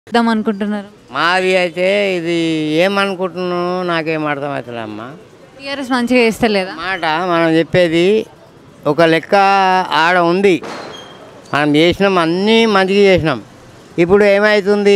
ఇద్దాం అనుకుంటున్నారు మాది అయితే ఇది ఏమనుకుంటున్నావు నాకేం అర్థమవుతుంది అమ్మా టీఆర్ఎస్ మంచిగా చేస్తలేదా మాట మనం చెప్పేది ఒక లెక్క ఆడ ఉంది మనం చేసినాం అన్నీ మంచిగా చేసినాం ఇప్పుడు ఏమవుతుంది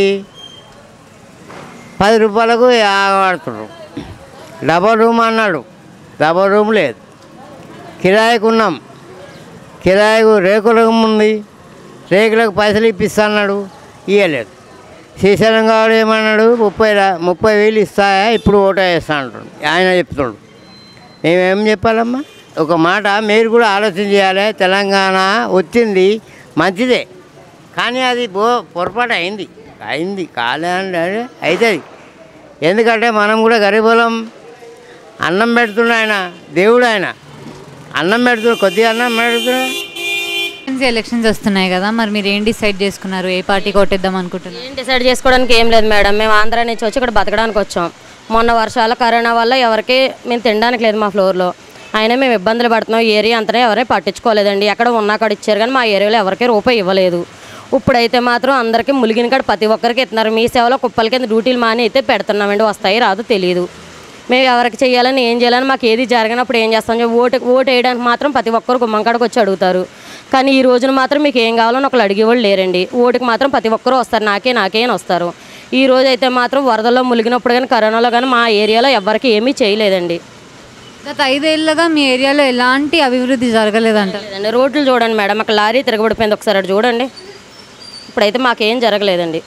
పది రూపాయలకు ఆడుతున్నారు డబల్ రూమ్ అన్నాడు డబల్ రూమ్ లేదు కిరాయికి ఉన్నాం కిరాయికు రేకుల రూమ్ ఉంది రేకులకు పైసలు ఇప్పిస్తా అన్నాడు ఇవ్వలేదు శ్రీశైలం గారు ఏమన్నాడు ముప్పై రా- ముప్పై వేలు ఇస్తాయా ఇప్పుడు ఓటా వేస్తా అంటాడు ఆయన చెప్తాడు మేమేం చెప్పాలమ్మా ఒక మాట మీరు కూడా ఆలోచన చేయాలి తెలంగాణ వచ్చింది మంచిదే కానీ అది పో పొరపాటు అయింది అయింది కాలే అంటే అవుతుంది ఎందుకంటే మనం కూడా గరీబులం అన్నం పెడుతుండ ఆయన దేవుడు ఆయన అన్నం పెడుతున్నాడు కొద్దిగా అన్నం పెడుతున్నాడు ఎలక్షన్స్ వస్తున్నాయి కదా మరి మీరు ఏం డిసైడ్ చేసుకున్నారు ఏ పార్టీ కొట్టేద్దాం అనుకుంటున్నారు ఏం డిసైడ్ చేసుకోవడానికి ఏం లేదు మేడం మేము ఆంధ్ర నుంచి వచ్చి ఇక్కడ బతకడానికి వచ్చాం మొన్న వర్షాల కరోనా వల్ల ఎవరికి మేము తినడానికి లేదు మా ఫ్లోర్లో అయినా మేము ఇబ్బందులు పడుతున్నాం ఈ ఏరియా అంతనే ఎవరైనా పట్టించుకోలేదండి ఎక్కడ ఉన్నా కాడ ఇచ్చారు కానీ మా ఏరియాలో ఎవరికీ రూపాయి ఇవ్వలేదు ఇప్పుడైతే మాత్రం అందరికీ ములిగిన కాడ ప్రతి ఒక్కరికి ఇస్తున్నారు మీ సేవలో కుప్పల కింద డ్యూటీలు మాని అయితే పెడుతున్నామండి వస్తాయి రాదు తెలియదు మేము ఎవరికి చేయాలని ఏం చేయాలని మాకు ఏది జరగనప్పుడు ఏం చేస్తాం చెప్పి ఓటు ఓటు వేయడానికి మాత్రం ప్రతి ఒక్కరు గుమ్మంకాడికి వచ్చి అడుగుతారు కానీ ఈ రోజున మాత్రం మీకు ఏం కావాలని ఒకళ్ళు అడిగేవాళ్ళు లేరండి ఓటుకి మాత్రం ప్రతి ఒక్కరు వస్తారు నాకే నాకే అని వస్తారు ఈ రోజు అయితే మాత్రం వరదల్లో మునిగినప్పుడు కానీ కరోనాలో కానీ మా ఏరియాలో ఎవరికి ఏమీ చేయలేదండి గత ఐదేళ్లుగా మీ ఏరియాలో ఎలాంటి అభివృద్ధి జరగలేదంట లేదండి రోడ్లు చూడండి మేడం అక్కడ లారీ తిరగబడిపోయింది ఒకసారి అటు చూడండి ఇప్పుడైతే మాకేం జరగలేదండి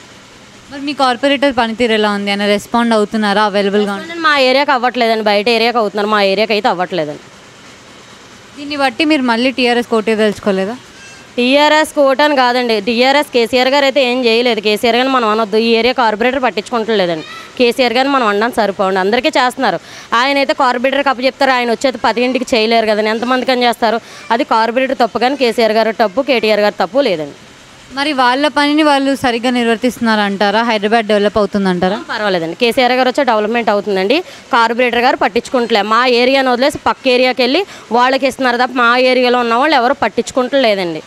మరి మీ కార్పొరేటర్ పనితీరు ఎలా ఉంది అని రెస్పాండ్ అవుతున్నారా అవైలబుల్గా ఉంది మా ఏరియాకి అవ్వట్లేదండి బయట ఏరియాకి అవుతున్నారు మా ఏరియాకి అయితే అవ్వట్లేదండి దీన్ని బట్టి మీరు మళ్ళీ టీఆర్ఎస్ కోటే తెలుసుకోలేదా టీఆర్ఎస్ కోటని కాదండి టీఆర్ఎస్ కేసీఆర్ గారు అయితే ఏం చేయలేదు కేసీఆర్ గారిని మనం అనొద్దు ఈ ఏరియా కార్పొరేటర్ పట్టించుకుంటలేదండి కేసీఆర్ గారిని మనం అనడానికి సరిపోండి అందరికీ చేస్తున్నారు ఆయన అయితే కార్పొరేటర్కి అప్పు చెప్తారు ఆయన వచ్చేది పదింటికి చేయలేరు కదండి ఎంతమందికి అని చేస్తారు అది కార్పొరేటర్ తప్పు కానీ కేసీఆర్ గారు తప్పు కేటీఆర్ గారు తప్పు లేదండి మరి వాళ్ళ పనిని వాళ్ళు సరిగ్గా నిర్వర్తిస్తున్నారంటారా హైదరాబాద్ డెవలప్ అవుతుందంటారా పర్వాలేదండి కేసీఆర్ గారు వచ్చే డెవలప్మెంట్ అవుతుందండి కార్పొరేటర్ గారు పట్టించుకుంటలే మా ఏరియాను వదిలేసి పక్క ఏరియాకి వెళ్ళి వాళ్ళకి ఇస్తున్నారు తప్ప మా ఏరియాలో ఉన్న వాళ్ళు ఎవరు పట్టించుకుంటలేదండి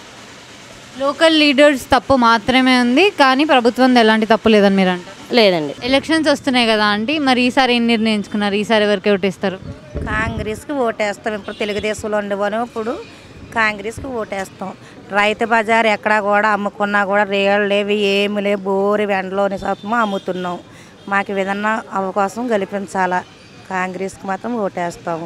లోకల్ లీడర్స్ తప్పు మాత్రమే ఉంది కానీ ప్రభుత్వం ఎలాంటి తప్పు లేదని మీరు అంటారు లేదండి ఎలక్షన్స్ వస్తున్నాయి కదా ఆంటీ మరి ఈసారి ఏం నిర్ణయించుకున్నారు ఈసారి ఎవరికి ఓటేస్తారు కాంగ్రెస్కి ఓటేస్తాం ఇప్పుడు తెలుగుదేశంలో ఉండేవాను ఇప్పుడు కాంగ్రెస్కి ఓటేస్తాం రైతు బజార్ ఎక్కడా కూడా అమ్ముకున్నా కూడా రేళ్ళు లేవి ఏమి లేవు బోరి వెంటలోని సొత్తము అమ్ముతున్నాం మాకు ఏదన్నా అవకాశం కల్పించాలా కాంగ్రెస్కి మాత్రం ఓటేస్తాము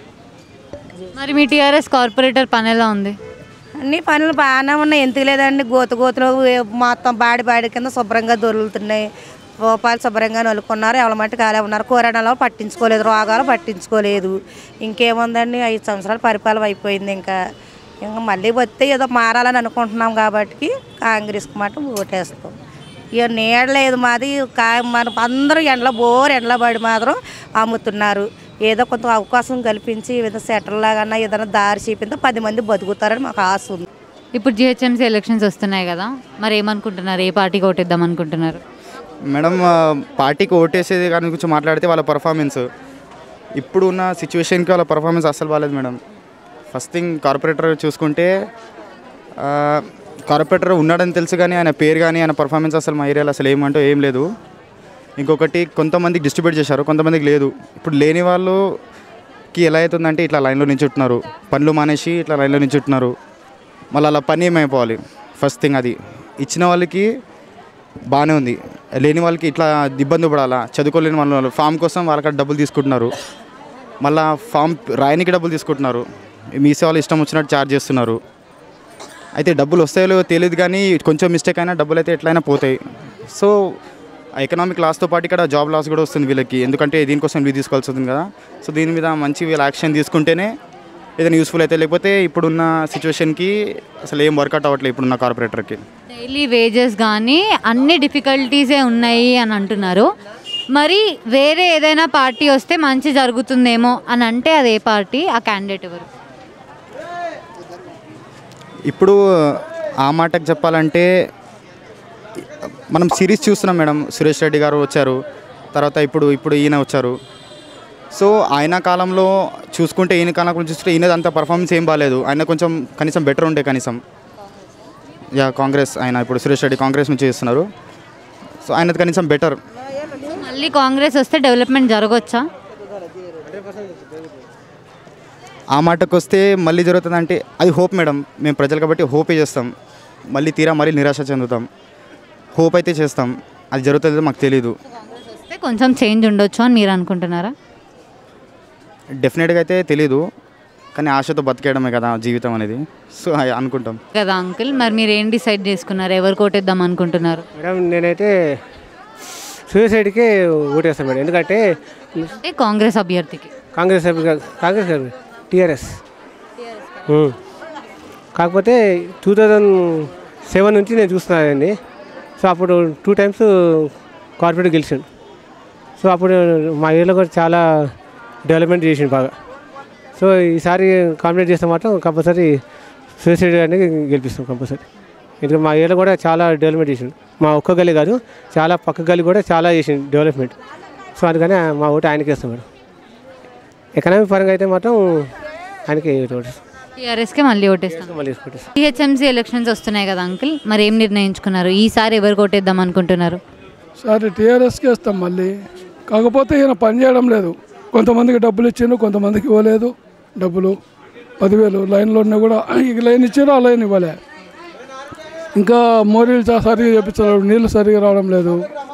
మరి మీ టీఆర్ఎస్ కార్పొరేటర్ పని ఎలా ఉంది అన్ని పనులు బాగానే ఉన్నాయి ఎందుకు లేదండి గోతు గోతులు మొత్తం బాడి బాడి కింద శుభ్రంగా దొరుకుతున్నాయి రూపాయలు శుభ్రంగా నలుకున్నారు ఎవరి మట్టి కాలే ఉన్నారు కరోనాలో పట్టించుకోలేదు రోగాలు పట్టించుకోలేదు ఇంకేముందండి ఐదు సంవత్సరాల పరిపాలన అయిపోయింది ఇంకా ఇంకా మళ్ళీ వస్తే ఏదో మారాలని అనుకుంటున్నాం కాబట్టి కాంగ్రెస్కి మాట ఓటేస్తాం ఇక నీడ లేదు మాది కా మన అందరూ ఎండలో బోర్ ఎండలో పడి మాత్రం అమ్ముతున్నారు ఏదో కొంత అవకాశం కల్పించి ఏదో సెటిల్ లాగా ఏదైనా దారి చూపితే పది మంది బతుకుతారని మాకు ఆశ ఉంది ఇప్పుడు జిహెచ్ఎంసీ ఎలక్షన్స్ వస్తున్నాయి కదా మరి ఏమనుకుంటున్నారు ఏ పార్టీకి ఓటేద్దాం అనుకుంటున్నారు మేడం ఆ, పార్టీకి ఓటేసేది దాని గురించి మాట్లాడితే వాళ్ళ పర్ఫార్మెన్స్ ఇప్పుడు ఉన్న సిచ్యువేషన్కి వాళ్ళ పర్ఫార్మెన్స్ అస్సలు బాగాలేదు మేడం ఫస్ట్ థింగ్ కార్పొరేటర్ చూసుకుంటే ఆ, కార్పొరేటర్ ఉన్నాడని తెలుసు కానీ ఆయన పేరు కానీ ఆయన పర్ఫార్మెన్స్ అసలు మా ఏరియాలో అసలు ఏమంటూ ఏం లేదు ఇంకొకటి కొంతమందికి డిస్ట్రిబ్యూట్ చేశారు కొంతమందికి లేదు ఇప్పుడు లేని వాళ్ళకి ఎలా అవుతుందంటే ఇట్లా లైన్లో నించుంటున్నారు పనులు మానేసి ఇట్లా లైన్లో నించుంటున్నారు మళ్ళీ అలా పని ఏమైపోవాలి ఫస్ట్ థింగ్ అది ఇచ్చిన వాళ్ళకి బాగానే ఉంది లేని వాళ్ళకి ఇట్లా ఇబ్బంది పడాలా చదువుకోలేని వాళ్ళు ఫామ్ కోసం వాళ్ళకి డబ్బులు తీసుకుంటున్నారు మళ్ళా ఫామ్ రాయనికి డబ్బులు తీసుకుంటున్నారు మీ సేవలు ఇష్టం వచ్చినట్టు ఛార్జ్ చేస్తున్నారు అయితే డబ్బులు వస్తాయో లేవో తెలియదు కానీ కొంచెం మిస్టేక్ అయినా డబ్బులు అయితే ఎట్లయినా పోతాయి సో ఎకనామిక్ లాస్తో పాటు ఇక్కడ జాబ్ లాస్ కూడా వస్తుంది వీళ్ళకి ఎందుకంటే దీనికోసం లీవ్ తీసుకోవాల్సి వస్తుంది కదా సో దీని మీద మంచి వీళ్ళు యాక్షన్ తీసుకుంటేనే ఏదైనా యూస్ఫుల్ అయితే లేకపోతే ఇప్పుడున్న సిచ్యువేషన్కి అసలు ఏం వర్కౌట్ అవ్వట్లేదు ఇప్పుడున్న కార్పొరేటర్కి డైలీ వేజెస్ కానీ అన్ని డిఫికల్టీసే ఉన్నాయి అని అంటున్నారు మరి వేరే ఏదైనా పార్టీ వస్తే మంచి జరుగుతుందేమో అని అంటే అది ఏ పార్టీ ఆ క్యాండిడేట్ ఎవరు ఇప్పుడు ఆ మాటకు చెప్పాలంటే మనం సిరీస్ చూస్తున్నాం మేడం సురేష్ రెడ్డి గారు వచ్చారు తర్వాత ఇప్పుడు ఇప్పుడు ఈయన వచ్చారు సో ఆయన కాలంలో చూసుకుంటే ఈయన కాలంలో చూస్తే ఈయనది అంత పర్ఫార్మెన్స్ ఏం బాగాలేదు ఆయన కొంచెం కనీసం బెటర్ ఉండే కనీసం యా కాంగ్రెస్ ఆయన ఇప్పుడు సురేష్ రెడ్డి కాంగ్రెస్ నుంచి చేస్తున్నారు సో ఆయనది కనీసం బెటర్ మళ్ళీ కాంగ్రెస్ వస్తే డెవలప్మెంట్ జరగవచ్చా ఆ మాటకు వస్తే మళ్ళీ జరుగుతుందంటే అది హోప్ మేడం మేము ప్రజలు కాబట్టి హోపే చేస్తాం మళ్ళీ తీరా మళ్ళీ నిరాశ చెందుతాం హోప్ అయితే చేస్తాం అది జరుగుతుందో మాకు తెలీదు వస్తే కొంచెం చేంజ్ ఉండొచ్చు అని మీరు అనుకుంటున్నారా డెఫినెట్గా అయితే తెలీదు కానీ ఆశతో బతికేయడమే కదా జీవితం అనేది సో అ- అనుకుంటాం కదా అంకుల్ మరి మీరు ఏం డిసైడ్ చేసుకున్నారు ఎవరు కోటేద్దాం అనుకుంటున్నారు మేడం నేనైతే సూసైడ్కి ఓటేస్తాను మేడం ఎందుకంటే అంటే కాంగ్రెస్ అభ్యర్థికి కాంగ్రెస్ సభ్యు కాదు, కాంగ్రెస్ కాదు టీఆర్ఎస్ ఉమ్. కాకపోతే టూ థౌజండ్ సెవెన్ నుంచి నేను చూస్తున్నానండి సో అప్పుడు టూ టైమ్స్ కార్పొరేట్ గెలిచాను సో అప్పుడు మా ఏరియాలో కూడా చాలా డెవలప్మెంట్ చేసిండు బాగా సో ఈసారి కాంప్లీట్ చేస్తే మాత్రం కంపల్సరీ సూసైడ్ అనేది గెలిపిస్తాం కంపల్సరీ ఎందుకంటే మా ఏరియాలో కూడా చాలా డెవలప్మెంట్ చేసిండు మా ఒక్క గల్లీ కాదు చాలా పక్క గల్లీ కూడా చాలా చేసిండు డెవలప్మెంట్ సో అందుకని మా ఓటు ఆయనకి వేస్తాం మేడం ఎకనామిక్ పరంగా అయితే మాత్రం ఆయనకి ఓటు టీఆర్ఎస్కే మళ్ళీ ఓటేస్తాం మళ్ళీ వేసుకుంటాం టీహెచ్ఎంసీ ఎలక్షన్స్ వస్తున్నాయి కదా అంకుల్ మరి ఏం నిర్ణయించుకున్నారు ఈసారి ఎవరు కోటేద్దాం అనుకుంటున్నారు సరే టీఆర్ఎస్కి వేస్తాం మళ్ళీ కాకపోతే ఈయన పని చేయడం లేదు కొంతమందికి డబ్బులు ఇచ్చిండు కొంతమందికి ఇవ్వలేదు డబ్బులు పదివేలు లైన్లో ఉన్నా కూడా ఈ లైన్ ఇచ్చారు ఆ లైన్ ఇవ్వలే ఇంకా మోరీలు చా- సరిగా చేపించలేదు నీళ్ళు సరిగా రావడం లేదు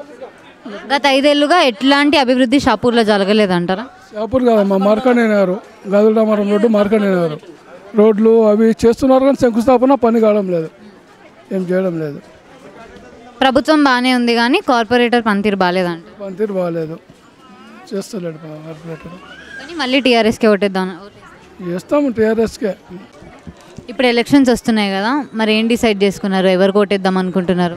గత ఐదేళ్లుగా ఎట్లాంటి అభివృద్ధి షాపూర్లో జరగలేదంటారా షాపూర్ కాదమ్మా మార్కండేనారు గదుడామరం రోడ్డు మార్కండేనారు రోడ్లు అవి చేస్తున్నారు కానీ శంకుస్థాపన పని కావడం లేదు ఏం చేయడం లేదు ప్రభుత్వం బాగానే ఉంది కానీ కార్పొరేటర్ పనితీరు బాగాలేదంట పనితీరు బాగాలేదు చేస్తలేడు కార్పొరేటర్ కానీ మళ్ళీ టీఆర్ఎస్కే ఓటేద్దాం చేస్తాము టీఆర్ఎస్కే ఇప్పుడు ఎలక్షన్స్ వస్తున్నాయి కదా మరి ఏం డిసైడ్ చేసుకున్నారు ఎవరు కోటేద్దాం అనుకుంటున్నారు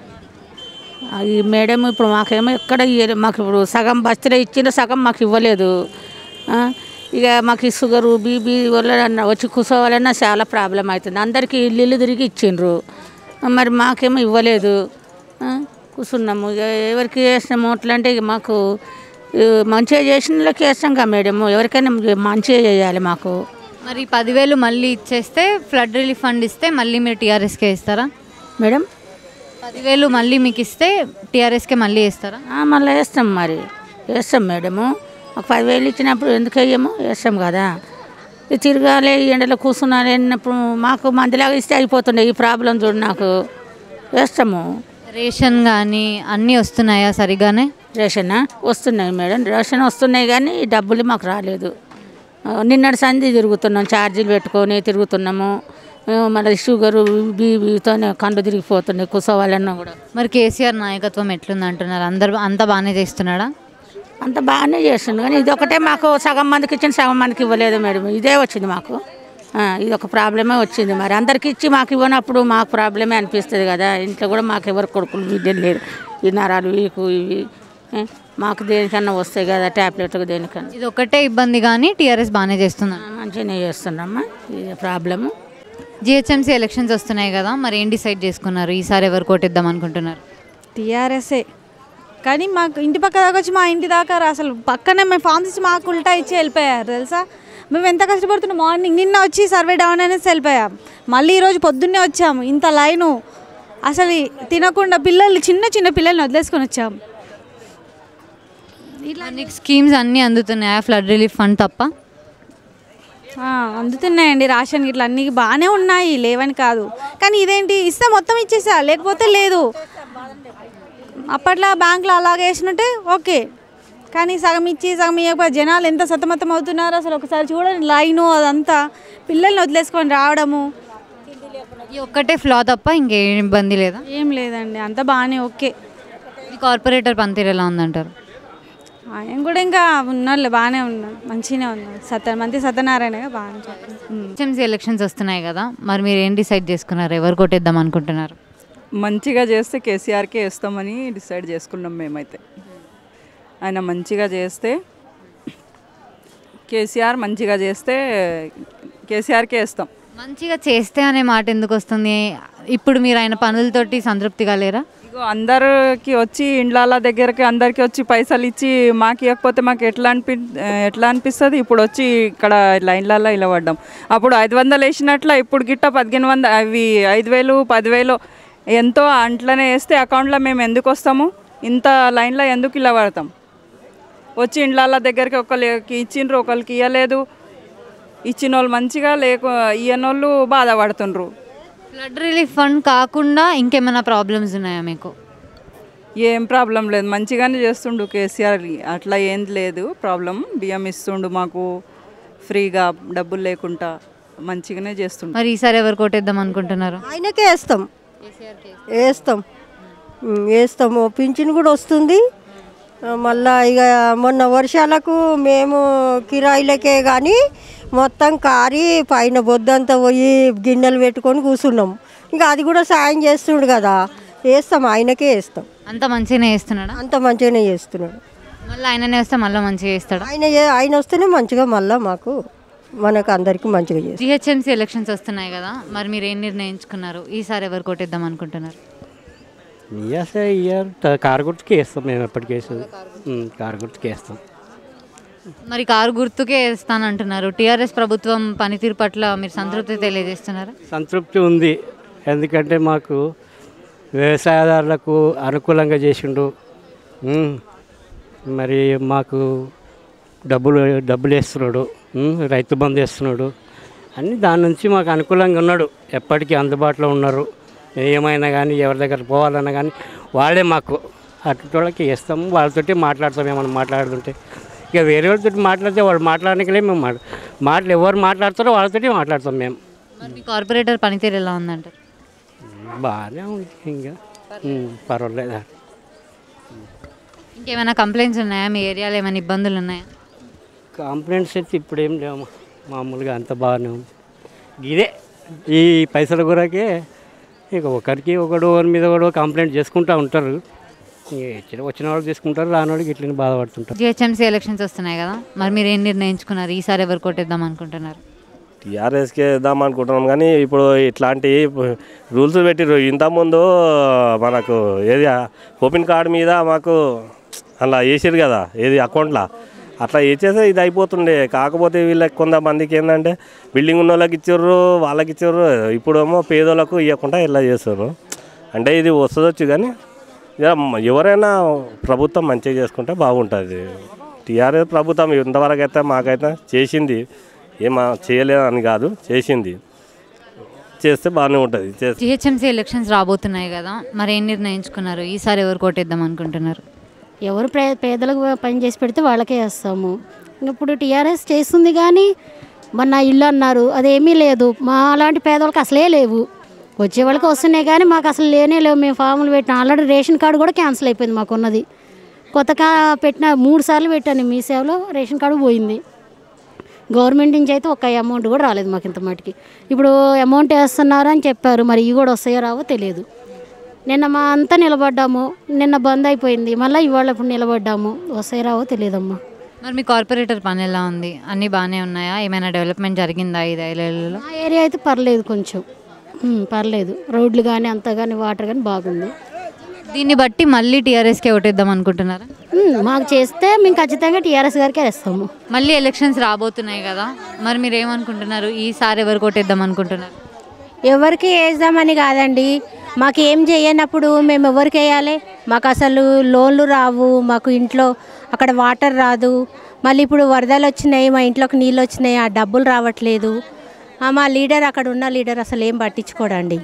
ఈ మేడం ఇప్పుడు మాకేమో ఎక్కడ ఇయ్యలే- మాకు ఇప్పుడు సగం బస్తీలో ఇచ్చిన సగం మాకు ఇవ్వలేదు ఆ, ఇక మాకు ఈ షుగరు బీబీ వల్ల వచ్చి కూర్చోవాలన్నా చాలా ప్రాబ్లం అవుతుంది అందరికీ ఇల్లు ఇల్లు తిరిగి ఇచ్చిండ్రు ఆ, మరి మాకేమో ఇవ్వలేదు ఆ, కూర్చున్నాము ఇక ఎవరికి వేసినాము అట్లా అంటే ఇక మాకు ఈ మంచిగా చేసిన వాళ్ళకి వేస్తాం కదా మేడం ఎవరికైనా మంచిగా చేయాలి మాకు మరి ఈ పదివేలు మళ్ళీ ఇచ్చేస్తే ఫ్లడ్ రిలీఫ్ ఫండ్ ఇస్తే మళ్ళీ మీరు టీఆర్ఎస్కే ఇస్తారా మేడం పదివేలు మళ్ళీ మీకు ఇస్తే టీఆర్ఎస్కే మళ్ళీ ఇస్తారా ఆ, మళ్ళీ వేస్తాం మరి వేస్తాం మేడము ఒక పదివేలు ఇచ్చినప్పుడు ఎందుకు వేయము వేస్తాం కదా ఇది తిరగాలి ఈ ఎండలో కూర్చున్నాలి అన్నప్పుడు మాకు మందిలాగా ఇస్తే అయిపోతుండే ఈ ప్రాబ్లం చూడు నాకు వేస్తాము రేషన్ కానీ అన్నీ వస్తున్నాయా సరిగానే రేషన్ వస్తున్నాయి మేడం రేషన్ వస్తున్నాయి కానీ ఈ డబ్బులు మాకు రాలేదు ఆ, నిన్నటి సంధి తిరుగుతున్నాం ఛార్జీలు పెట్టుకొని తిరుగుతున్నాము ఆ, మళ్ళీ షుగరు బీబీతోనే కళ్ళు తిరిగిపోతున్నాయి కూర్చోవాలన్నా కూడా మరి కేసీఆర్ నాయకత్వం ఎట్లుంది అంటున్నారు అందరు అంతా బాగానే చేస్తున్నాడా అంత బాగానే చేస్తుండు కానీ ఇది ఒకటే మాకు సగం మందికి ఇచ్చిన సగం మందికి ఇవ్వలేదు మేడం ఇదే వచ్చింది మాకు ఆ, ఇది ఒక ప్రాబ్లమే వచ్చింది మరి అందరికి ఇచ్చి మాకు ఇవ్వనప్పుడు మాకు ప్రాబ్లమే అనిపిస్తుంది కదా ఇంట్లో కూడా మాకు ఎవరు కొడుకులు బిడ్డలు లేరు ఈ నరాలు వీకు ఇవి ఏ, మాకు దేనికన్నా వస్తాయి కదా ట్యాబ్లెట్లకు దేనికన్నా ఇది ఒకటే ఇబ్బంది కానీ టీఆర్ఎస్ బాగానే చేస్తుంది ఆ, మంచిగానే చేస్తున్నామ్మా ఇది ప్రాబ్లము జిహెచ్ఎంసీ ఎలక్షన్స్ వస్తున్నాయి కదా మరి ఏం డిసైడ్ చేసుకున్నారు ఈసారి ఎవరు కోటేద్దాం అనుకుంటున్నారు టీఆర్ఎస్ఏ కానీ మాకు ఇంటి పక్క దాకా వచ్చి మా ఇంటి దాకా రా- అసలు పక్కనే మేము ఫామ్స్ ఇచ్చి మాకు ఉల్టా ఇచ్చి వెళ్ళిపోయారు తెలుసా మేము ఎంత కష్టపడుతున్నాం మార్నింగ్ నిన్న వచ్చి సర్వే డౌన్ అనేసి వెళ్ళిపోయాం మళ్ళీ ఈరోజు పొద్దున్నే వచ్చాము ఇంత లైను అసలు ఈ తినకుండా పిల్లలు చిన్న చిన్న పిల్లల్ని వదిలేసుకొని వచ్చాము నీకు స్కీమ్స్ అన్నీ అందుతున్నాయా ఫ్లడ్ రిలీఫ్ ఫండ్ తప్ప ఆ, అందుతున్నాయండి రేషన్ ఇట్లా అన్నీ బాగానే ఉన్నాయి లేవని కాదు కానీ ఇదేంటి ఇస్తే మొత్తం ఇచ్చేసా లేకపోతే లేదు అప్పట్లో బ్యాంకులో అలాగే వేసినట్టే ఓకే కానీ సగం ఇచ్చి సగం ఇవ్వకపోతే జనాలు ఎంత సతమతం అవుతున్నారు అసలు ఒకసారి చూడండి లైను అదంతా పిల్లల్ని వదిలేసుకొని రావడము ఈ ఒక్కటే ఫ్లా తప్ప ఇంకేం ఇబ్బంది లేదా ఏం లేదండి అంతా బాగానే ఓకే ఈ కార్పొరేటర్ పనితీరు ఎలా ఉందంటారు ఆయన కూడా ఇంకా ఉన్నారులే బాగానే ఉన్నారు మంచిగానే ఉన్నారు సత్య మంచి సత్యనారాయణగా బాగానే చెప్పారు. ఉమ్. జిహెచ్ఎంసీ ఎలక్షన్స్ వస్తున్నాయి కదా మరి మీరు ఏం డిసైడ్ చేసుకున్నారు ఎవరు కొట్టేద్దాం అనుకుంటున్నారు మంచిగా చేస్తే కేసీఆర్కే వేస్తామని డిసైడ్ చేసుకున్నాం మేమైతే ఆయన మంచిగా చేస్తే కేసీఆర్ మంచిగా చేస్తే కేసీఆర్కే వేస్తాం మంచిగా చేస్తే అనే మాట ఎందుకు వస్తుంది ఇప్పుడు మీరు ఆయన పనులతోటి సంతృప్తిగా లేరా ఇగో అందరికి వచ్చి ఇండ్ల దగ్గరికి అందరికి వచ్చి పైసలు ఇచ్చి మాకు ఇవ్వకపోతే మాకు ఎట్లా అనిపి ఎట్లా అనిపిస్తుంది ఇప్పుడు వచ్చి ఇక్కడ లైన్లలో ఇలా పడ్డాం అప్పుడు ఐదు వందలు వేసినట్ల ఇప్పుడు గిట్ట పదిహేను వంద అవి ఐదు వేలు పదివేలు ఎంతో అంట్లోనే వేస్తే అకౌంట్లో మేము ఎందుకు వస్తాము ఇంత లైన్లో ఎందుకు ఇలా పడతాం వచ్చి ఇండ్ల దగ్గరికి ఒకరికి ఇచ్చిండ్రు ఒకరికి ఇవ్వలేదు ఇచ్చిన వాళ్ళు మంచిగా లేకు ఇయ్యనోళ్ళు బాధపడుతుండ్రు ఫ్లడ్ రిలీఫ్ ఫండ్ కాకుండా ఇంకేమైనా ప్రాబ్లమ్స్ ఉన్నాయా మీకు ఏం ప్రాబ్లం లేదు మంచిగానే చేస్తుండు కేసీఆర్ అట్లా ఏం లేదు ప్రాబ్లం బియ్యం ఇస్తుండు మాకు ఫ్రీగా డబ్బులు లేకుండా మంచిగానే చేస్తుండు మరి ఈసారి ఎవరు కొట్టేద్దాం అనుకుంటున్నారు ఆయనకే వేస్తాం వేస్తాం ఉమ్, వేస్తాము పింఛన్ కూడా వస్తుంది ఆ, మళ్ళా ఇక మొన్న వర్షాలకు మేము కిరాయిలకే కానీ మొత్తం కారి పైన బొద్దంతా పోయి గిన్నెలు పెట్టుకొని కూర్చున్నాం ఇంకా అది కూడా సాయం చేస్తుండు కదా వేస్తాం ఆయనకే వేస్తాం అంత మంచిగానే చేస్తున్నాడా అంత మంచిగానే చేస్తున్నాడు మళ్ళీ ఆయననే వస్తే మళ్ళీ మంచిగా చేస్తాడా ఆయన ఏ- ఆయన వస్తేనే మంచిగా మళ్ళా మాకు మనకు అందరికీ మంచిగా చేస్తాం జిహెచ్ఎంసీ ఎలక్షన్స్ వస్తున్నాయి కదా మరి మీరు ఏం నిర్ణయించుకున్నారు ఈసారి ఎవరు కొట్టేద్దాం అనుకుంటున్నారు ఇయర్ ఇయర్ కారు గుర్తుకి వేస్తాం మేము ఎప్పటికీ వేసేది ఉమ్, కారు గుర్తుకి వేస్తాం మరి కారు గుర్తుకే వేస్తానంటున్నారు టీఆర్ఎస్ ప్రభుత్వం పనితీరు పట్ల మీరు సంతృప్తి తెలియజేస్తున్నారు సంతృప్తి ఉంది ఎందుకంటే మాకు వ్యవసాయదారులకు అనుకూలంగా చేసిండు ఉమ్, మరి మాకు డబ్బులు డబ్బులు వేస్తున్నాడు ఉమ్, రైతు బంధు వేస్తున్నాడు అన్నీ దాని నుంచి మాకు అనుకూలంగా ఉన్నాడు ఎప్పటికీ అందుబాటులో ఉన్నారు ఏమైనా కానీ ఎవరి దగ్గర పోవాలన్నా కానీ వాళ్ళే మాకు అటుటోళ్ళకి వేస్తాము వాళ్ళతోటి మాట్లాడతాం ఏమైనా మాట్లాడుతుంటే ఇక వేరే వాళ్ళతో మాట్లాడితే వాళ్ళు మాట్లాడడానికి మేము మాట మాటలు ఎవరు మాట్లాడతారో వాళ్ళతోటి మాట్లాడతాం మేము మరి మీ కార్పొరేటర్ పనితీరు ఎలా ఉందంటారు బాగానే ఉంది ఇంకా ఉమ్, పర్వాలేదు ఇంకేమైనా కంప్లైంట్స్ ఉన్నాయా మీ ఏరియాలో ఏమైనా ఇబ్బందులు ఉన్నాయా కంప్లైంట్స్ అయితే ఇప్పుడు ఏం లేవు మామూలుగా అంత బాగానే ఉంది ఇదే ఈ పైసల కొరకే ఇక ఒకరికి ఒకడు ఒకరి మీద ఒకడు కంప్లైంట్ చేసుకుంటూ ఉంటారు ఇక ఇచ్చిన వచ్చిన వాళ్ళు తీసుకుంటారు రాని వాళ్ళకి ఇట్లనే బాధపడుతుంటారు జిహెచ్ఎంసీ ఎలక్షన్స్ వస్తున్నాయి కదా మరి మీరు ఏం నిర్ణయించుకున్నారు ఈసారి ఎవరు కొట్టేద్దాం అనుకుంటున్నారు టీఆర్ఎస్కి వేద్దాం అనుకుంటున్నాం కానీ ఇప్పుడు ఇట్లాంటి రూల్స్ పెట్టిర్రు ఇంతకుముందు మనకు ఏది ఓపెన్ కార్డు మీద మాకు అలా వేసారు కదా ఏది అకౌంట్లో అట్లా వేసేస్తే ఇది అయిపోతుండే కాకపోతే వీళ్ళకి కొంతమందికి ఏంటంటే బిల్డింగ్ ఉన్న వాళ్ళకి ఇచ్చారు వాళ్ళకి ఇచ్చారు ఇప్పుడేమో పేదోళ్ళకు ఇవ్వకుండా ఇలా చేస్తారు అంటే ఇది వస్తుందొచ్చు కానీ ఇక ఎవరైనా ప్రభుత్వం మంచిగా చేసుకుంటే బాగుంటుంది టీఆర్ఎస్ ప్రభుత్వం ఇంతవరకు అయితే మాకైతే చేసింది ఏమా చేయలేదు అని కాదు చేసింది చేస్తే బాగానే ఉంటుంది చేస్తే జిహెచ్ఎంసీ ఎలక్షన్స్ రాబోతున్నాయి కదా మరి ఏం నిర్ణయించుకున్నారు ఈసారి ఎవరు కొట్టేద్దాం అనుకుంటున్నారు ఎవరు ప్రే పేదలకు పని చేసి పెడితే వాళ్ళకే వేస్తాము ఇప్పుడు టీఆర్ఎస్ చేస్తుంది కానీ మొన్న ఇల్లు అన్నారు అదేమీ లేదు మా అలాంటి పేదవాళ్ళకి అసలే లేవు వచ్చే వాళ్ళకి వస్తున్నాయి కానీ మాకు అసలు లేనే లేవు మేము ఫాములు పెట్టిన ఆల్రెడీ రేషన్ కార్డు కూడా క్యాన్సిల్ అయిపోయింది మాకు ఉన్నది కొత్తగా పెట్టిన మూడు సార్లు పెట్టాను మీ సేవలో రేషన్ కార్డు పోయింది గవర్నమెంట్ నుంచి అయితే ఒక్క అమౌంట్ కూడా రాలేదు మాకు ఇంత మటుకి ఇప్పుడు అమౌంట్ వేస్తున్నారు అని చెప్పారు మరి ఇవి కూడా వస్తాయో రావో తెలియదు నిన్న మా అంతా నిలబడ్డాము నిన్న బంద్ అయిపోయింది మళ్ళీ ఇవాళ ఇప్పుడు నిలబడ్డాము వస్తాయో రావో తెలియదమ్మా మరి మీ కార్పొరేటర్ పని ఎలా ఉంది అన్నీ బాగానే ఉన్నాయా ఏమైనా డెవలప్మెంట్ జరిగిందా ఈ ఐదేళ్లలో మా ఏరియా అయితే పర్లేదు కొంచెం ఉమ్, పర్లేదు రోడ్లు కానీ అంతా కానీ వాటర్ కానీ బాగుంది దీన్ని బట్టి మళ్ళీ టీఆర్ఎస్కే ఓటేద్దాం అనుకుంటున్నారా ఉమ్, మాకు చేస్తే మేము ఖచ్చితంగా టీఆర్ఎస్ గారికి వేస్తాము మళ్ళీ ఎలక్షన్స్ రాబోతున్నాయి కదా మరి మీరు ఏమనుకుంటున్నారు ఈసారి ఎవరు కొట్టేద్దాం అనుకుంటున్నారు ఎవరికి వేద్దామని కాదండి మాకు ఏం చేయనప్పుడు మేము ఎవరికి వేయాలి మాకు అసలు లోన్లు రావు మాకు ఇంట్లో అక్కడ వాటర్ రాదు మళ్ళీ ఇప్పుడు వరదలు వచ్చినాయి మా ఇంట్లోకి నీళ్ళు వచ్చినాయి ఆ డబ్బులు రావట్లేదు ఆ, మా లీడర్ అక్కడ ఉన్న లీడర్ అసలు ఏం పట్టించుకోడండి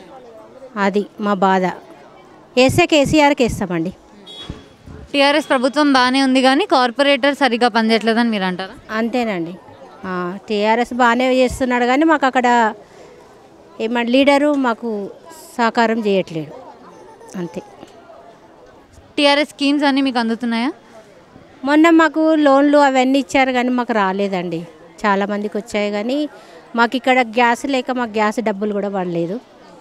అది మా బాధ వేస్తే కేసీఆర్కి వేస్తామండి టీఆర్ఎస్ ప్రభుత్వం బాగానే ఉంది కానీ కార్పొరేటర్ సరిగా పనిచేయట్లేదని మీరు అంటారా అంతేనండి టీఆర్ఎస్ బాగానే చేస్తున్నాడు కానీ మాకు అక్కడ ఏమంటే లీడరు మాకు సహకారం చేయట్లేడు అంతే టీఆర్ఎస్ స్కీమ్స్ అన్నీ మీకు అందుతున్నాయా మొన్న మాకు లోన్లు అవన్నీ ఇచ్చారు కానీ మాకు రాలేదండి చాలా మందికి వచ్చాయి కానీ మాకు ఇక్కడ గ్యాస్ లేక మాకు గ్యాస్ డబ్బులు కూడా పడలేదు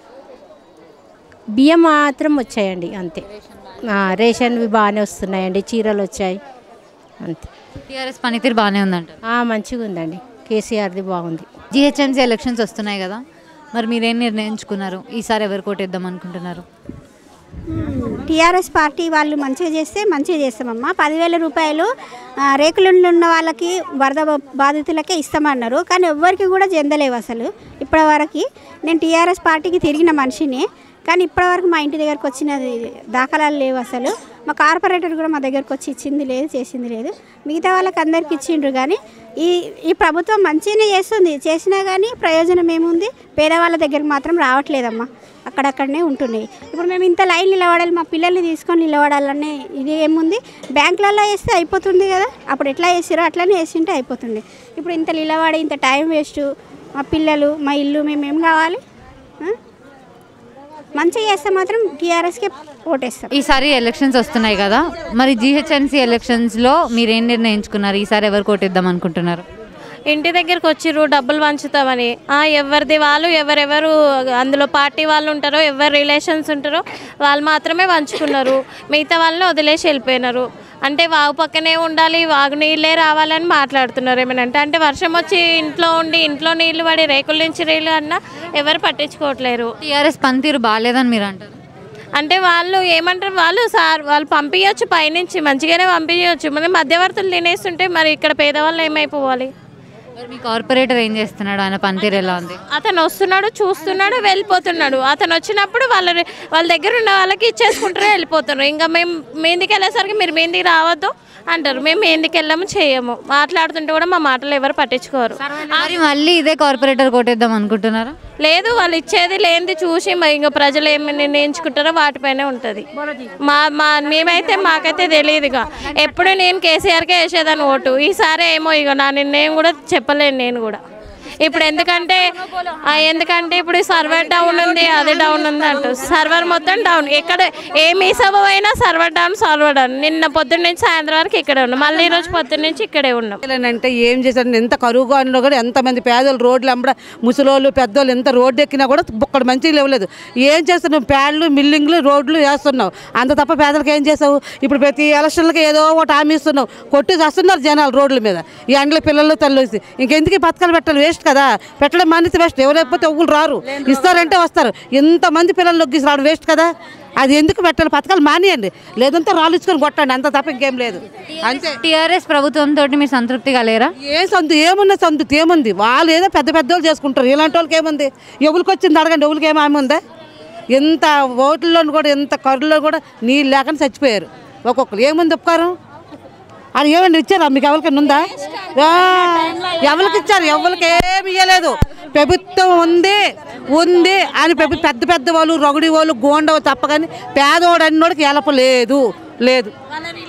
బియ్యం మాత్రం వచ్చాయండి అంతే ఆ, రేషన్వి బాగానే వస్తున్నాయండి చీరలు వచ్చాయి అంతే టీఆర్ఎస్ పనితీరు బాగానే ఉందంటారు ఆ, మంచిగా ఉందండి కేసీఆర్ది బాగుంది జిహెచ్ఎంసీ ఎలక్షన్స్ వస్తున్నాయి కదా మరి మీరేం నిర్ణయించుకున్నారు ఈసారి ఎవరు కోటేద్దాం అనుకుంటున్నారు టీఆర్ఎస్ పార్టీ వాళ్ళు మంచిగా చేస్తే మంచిగా చేస్తామమ్మా పదివేల రూపాయలు ఆ, రేకులు ఉన్న వాళ్ళకి వరద బా- బాధితులకే ఇస్తామన్నారు కానీ ఎవ్వరికి కూడా చెందలేవు అసలు ఇప్పటివరకు నేను టీఆర్ఎస్ పార్టీకి తిరిగిన మనిషిని కానీ ఇప్పటివరకు మా ఇంటి దగ్గరకు వచ్చిన దాఖలాలు లేవు అసలు మా కార్పొరేటర్ కూడా మా దగ్గరకు వచ్చి ఇచ్చింది లేదు చేసింది లేదు మిగతా వాళ్ళకి అందరికి ఇచ్చిండ్రు కానీ ఈ ఈ ప్రభుత్వం మంచిగానే చేస్తుంది చేసినా కానీ ప్రయోజనం ఏముంది పేదవాళ్ళ దగ్గరికి మాత్రం రావట్లేదమ్మా అక్కడక్కడనే ఉంటున్నాయి ఇప్పుడు మేము ఇంత లైన్ నిలబడాలి మా పిల్లల్ని తీసుకొని నిలబడాలనే ఇది ఏముంది బ్యాంకులలో వేస్తే అయిపోతుంది కదా అప్పుడు ఎట్లా వేసారో అట్లనే వేసింటే అయిపోతుండే ఇప్పుడు ఇంత నిలబడి ఇంత టైం వేస్ట్ మా పిల్లలు మా ఇల్లు మేము ఏం కావాలి ఆ? మంచిగా చేస్తే మాత్రం టీఆర్ఎస్కే ఓటేస్తాం ఈసారి ఎలక్షన్స్ వస్తున్నాయి కదా మరి జిహెచ్ఎంసీ ఎలక్షన్స్లో మీరేం నిర్ణయించుకున్నారు ఈసారి ఎవరు కోటేద్దాం అనుకుంటున్నారు ఇంటి దగ్గరికి వచ్చిర్రు డబ్బులు పంచుతామని ఆ, ఎవరిది వాళ్ళు ఎవరెవరు అందులో పార్టీ వాళ్ళు ఉంటారో ఎవరు రిలేషన్స్ ఉంటారో వాళ్ళు మాత్రమే పంచుకున్నారు మిగతా వాళ్ళని వదిలేసి వెళ్ళిపోయినారు అంటే వాగు పక్కనే ఉండాలి వాగు నీళ్ళే రావాలని మాట్లాడుతున్నారు ఏమైనా అంటే అంటే వర్షం వచ్చి ఇంట్లో ఉండి ఇంట్లో నీళ్లు పడి రేకుల నుంచి నీళ్ళు అన్నా ఎవరు పట్టించుకోవట్లేరు టీఆర్ఎస్ పనితీరు బాగాలేదని మీరు అంటారు అంటే వాళ్ళు ఏమంటారు వాళ్ళు సార్ వాళ్ళు పంపించవచ్చు పైనుంచి మంచిగానే పంపించవచ్చు మరి మధ్యవర్తులు తినేస్తుంటే మరి ఇక్కడ పేదవాళ్ళు ఏమైపోవాలి మరి మీ కార్పొరేటర్ ఏం చేస్తున్నాడు ఆయన పనితీరు ఎలా ఉంది అతను వస్తున్నాడు చూస్తున్నాడు వెళ్ళిపోతున్నాడు అతను వచ్చినప్పుడు వాళ్ళ వాళ్ళ దగ్గర ఉన్న వాళ్ళకి ఇచ్చేసుకుంటారు వెళ్ళిపోతున్నారు ఇంకా మేము మీందికి వెళ్ళేసరికి మీరు మీందికి రావద్దు అంటారు మేము మీందికి వెళ్ళాము చేయము మాట్లాడుతుంటే కూడా మా మాటలు ఎవరు పట్టించుకోరు మరి మళ్ళీ ఇదే కార్పొరేటర్ కోటేద్దాం అనుకుంటున్నారా లేదు వాళ్ళు ఇచ్చేది లేనిది చూసి మరి ఇంకా ప్రజలు ఏమి నిర్ణయించుకుంటారో వాటిపైనే ఉంటుంది మా మా మేమైతే మాకైతే తెలియదుగా ఎప్పుడు నేను కేసీఆర్కే వేసేదాన్ని ఓటు ఈసారి ఏమో ఇక నా నిర్ణయం కూడా చెప్పలేను నేను కూడా ఇప్పుడు ఎందుకంటే ఆ, ఎందుకంటే ఇప్పుడు సర్వర్ డౌన్ ఉంది అది డౌన్ ఉంది అంటూ సర్వర్ మొత్తం డౌన్ ఎక్కడ ఏ మీ సభ అయినా సర్వర్ డౌన్ సర్వర్ డౌన్ నిన్న పొద్దున్న నుంచి సాయంత్రం వరకు ఇక్కడే ఉన్నాం మళ్ళీ ఈరోజు పొద్దున్న నుంచి ఇక్కడే ఉన్నాం అంటే ఏం చేశారు ఎంత కరువుగా ఉన్నా కూడా ఎంతమంది పేదలు రోడ్లు అమ్మడ ముసలోళ్ళు పెద్దోళ్ళు ఎంత రోడ్డు ఎక్కినా కూడా బొక్కడు మంచిగా లేవలేదు ఏం చేస్తున్నావు ప్యాడ్లు మిల్లింగ్లు రోడ్లు వేస్తున్నావు అంత తప్ప పేదలకు ఏం చేసావు ఇప్పుడు ప్రతి ఎలక్షన్లకి ఏదో ఒకటి హామీ ఇస్తున్నావు కొట్టి చేస్తున్నారు జనాలు రోడ్ల మీద ఈ ఎండల పిల్లలు తల్లేసి ఇంకెందుకు ఈ పథకాలు పెట్టాలి వేస్ట్ కదా పెట్టడం మానేసి వేస్ట్ ఎవరైపోతే ఒవ్వులు రారు ఇస్తారంటే వస్తారు ఎంతమంది పిల్లలు నొగ్గిసి రావడం వేస్ట్ కదా అది ఎందుకు పెట్టాలి పథకాలు మానేయండి లేదంటే రాళ్ళు ఇచ్చుకొని కొట్టండి అంత తప్ప ఇంకేం లేదు అంతే టీఆర్ఎస్ ప్రభుత్వంతో మీరు సంతృప్తిగా లేరా ఏ సంతు ఏమున్నా సంతు ఏముంది వాళ్ళు ఏదో పెద్ద పెద్ద వాళ్ళు చేసుకుంటారు ఇలాంటి వాళ్ళకి ఏముంది ఎవరికి వచ్చింది అడగండి ఎవరికి ఏమి ఆమె ఉందా ఎంత ఓట్లలో కూడా ఎంత కరులో కూడా నీళ్ళు లేకుండా చచ్చిపోయారు ఒక్కొక్కరు ఏముంది ఉపకారం అది ఏమైనా ఇచ్చారా మీకు ఎవరికైనా ఉందా ఆ, ఎవరికి ఇచ్చారు ఎవరికి ఏమి ఇవ్వలేదు ప్రభుత్వం ఉంది ఉంది అని ప్రభు పెద్ద పెద్ద వాళ్ళు రొగడి వాళ్ళు గోండవ తప్ప కానీ పేదవాడు అన్నోడికి ఎలపలేదు లేదు